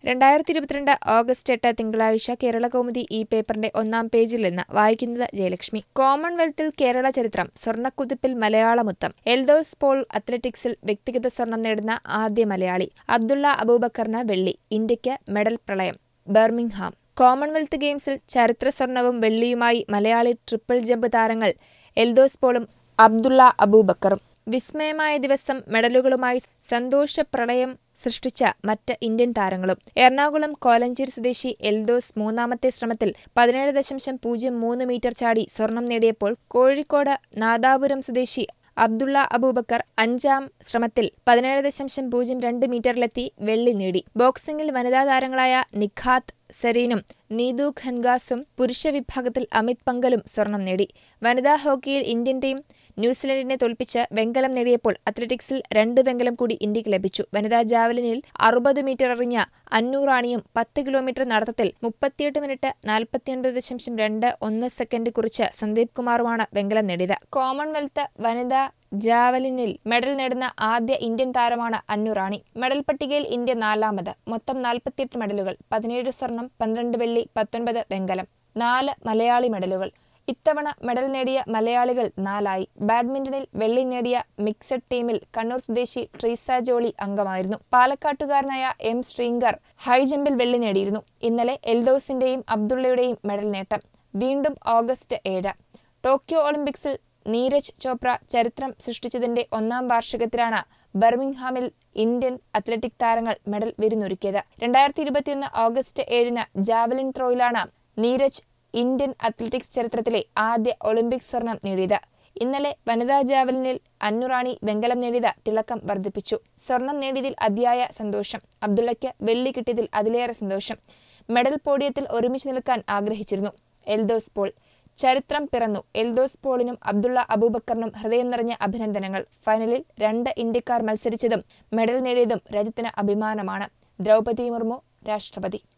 രണ്ടായിരത്തി ഇരുപത്തിരണ്ട് ഓഗസ്റ്റ് എട്ട് തിങ്കളാഴ്ച കേരളകൗമുദി ഈ പേപ്പറിന്റെ ഒന്നാം പേജിൽ നിന്ന് വായിക്കുന്നത് ജയലക്ഷ്മി കോമൺവെൽത്തിൽ കേരള ചരിത്രം സ്വർണ്ണക്കുതിപ്പിൽ മലയാളമുത്തം എൽദോസ് പോൾ അത്ലറ്റിക്സിൽ വ്യക്തിഗത സ്വർണം നേടുന്ന ആദ്യ മലയാളി അബ്ദുള്ള അബൂബക്കറിന് വെള്ളി ഇന്ത്യയ്ക്ക് മെഡൽ പ്രളയം ബർമിംഗ്ഹാം കോമൺവെൽത്ത് ഗെയിംസിൽ ചരിത്ര സ്വർണവും വെള്ളിയുമായി മലയാളി ട്രിപ്പിൾ ജമ്പ് താരങ്ങൾ എൽദോസ് പോളും അബ്ദുള്ള അബൂബക്കറും വിസ്മയമായ ദിവസം മെഡലുകളുമായി സന്തോഷപ്രളയം സൃഷ്ടിച്ച മറ്റ് ഇന്ത്യൻ താരങ്ങളും എറണാകുളം കോലഞ്ചേരി സ്വദേശി എൽദോസ് മൂന്നാമത്തെ ശ്രമത്തിൽ പതിനേഴ് ദശാംശം പൂജ്യം മൂന്ന് മീറ്റർ ചാടി സ്വർണം നേടിയപ്പോൾ കോഴിക്കോട് നാദാപുരം സ്വദേശി അബ്ദുള്ള അബൂബക്കർ അഞ്ചാം ശ്രമത്തിൽ പതിനേഴ് ദശാംശം പൂജ്യം രണ്ട് മീറ്ററിലെത്തി വെള്ളി നേടി ബോക്സിംഗിൽ വനിതാ താരങ്ങളായ നിഖാത്ത് സരീനും നീതു ഖൻഗാസും പുരുഷ വിഭാഗത്തിൽ അമിത് പങ്കലും സ്വർണം നേടി വനിതാ ഹോക്കിയിൽ ഇന്ത്യൻ ടീം ന്യൂസിലൻഡിനെ തോൽപ്പിച്ച് വെങ്കലം നേടിയപ്പോൾ അത്ലറ്റിക്സിൽ രണ്ട് വെങ്കലം കൂടി ഇന്ത്യക്ക് ലഭിച്ചു വനിതാ ജാവലിനിൽ അറുപത് മീറ്റർ എറിഞ്ഞ അന്നൂറാണിയും പത്ത് കിലോമീറ്റർ നടത്തത്തിൽ മുപ്പത്തിയെട്ട് മിനിറ്റ് നാൽപ്പത്തിയൊൻപത് ദശാംശം രണ്ട് ഒന്ന് സെക്കൻഡ് കുറിച്ച് സന്ദീപ് കുമാറുമാണ് വെങ്കലം നേടിയത് കോമൺവെൽത്ത് വനിതാ ജാവലിനിൽ മെഡൽ നേടുന്ന ആദ്യ ഇന്ത്യൻ താരമാണ് അന്നുറാണി മെഡൽ പട്ടികയിൽ ഇന്ത്യ നാലാമത് മൊത്തം നാൽപ്പത്തിയെട്ട് മെഡലുകൾ പതിനേഴ് സ്വർണം പന്ത്രണ്ട് വെള്ളി പത്തൊൻപത് വെങ്കലം നാല് മലയാളി മെഡലുകൾ ഇത്തവണ മെഡൽ നേടിയ മലയാളികൾ നാലായി ബാഡ്മിന്റണിൽ വെള്ളി നേടിയ മിക്സഡ് ടീമിൽ കണ്ണൂർ സ്വദേശി ട്രീസ ജോളി അംഗമായിരുന്നു പാലക്കാട്ടുകാരനായ എം ശ്രീങ്കർ ഹൈജമ്പിൽ വെള്ളി നേടിയിരുന്നു ഇന്നലെ എൽദോസിന്റെയും അബ്ദുള്ളയുടെയും മെഡൽ നേട്ടം വീണ്ടും ഓഗസ്റ്റ് ഏഴ് ടോക്കിയോ ഒളിമ്പിക്സിൽ നീരജ് ചോപ്ര ചരിത്രം സൃഷ്ടിച്ചതിന്റെ ഒന്നാം വാർഷികത്തിലാണ് ബർമിംഗ്ഹാമിൽ ഇന്ത്യൻ അത്ലറ്റിക് താരങ്ങൾ മെഡൽ വിരുന്നൊരുക്കിയത് രണ്ടായിരത്തി ഇരുപത്തിയൊന്ന് ഓഗസ്റ്റ് ഏഴിന് ജാവലിൻ ത്രോയിലാണ് നീരജ് ഇന്ത്യൻ അത്ലറ്റിക്സ് ചരിത്രത്തിലെ ആദ്യ ഒളിമ്പിക് സ്വർണം നേടിയത് ഇന്നലെ വനിതാ ജാവലിനിൽ അന്നുറാണി വെങ്കലം നേടിയത് തിളക്കം വർദ്ധിപ്പിച്ചു സ്വർണം നേടിയതിൽ അതിയായ സന്തോഷം അബ്ദുള്ളയ്ക്ക് വെള്ളി കിട്ടിയതിൽ അതിലേറെ സന്തോഷം മെഡൽ പോഡിയത്തിൽ ഒരുമിച്ച് നിൽക്കാൻ ആഗ്രഹിച്ചിരുന്നു എൽദോസ് പോൾ ചരിത്രം പിറന്നു എൽദോസ് പോളിനും അബ്ദുള്ള അബൂബക്കറിനും ഹൃദയം നിറഞ്ഞ അഭിനന്ദനങ്ങൾ ഫൈനലിൽ രണ്ട് ഇന്ത്യക്കാർ മത്സരിച്ചതും മെഡൽ നേടിയതും രാജ്യത്തിന് അഭിമാനമാണ് ദ്രൗപദി മുർമു രാഷ്ട്രപതി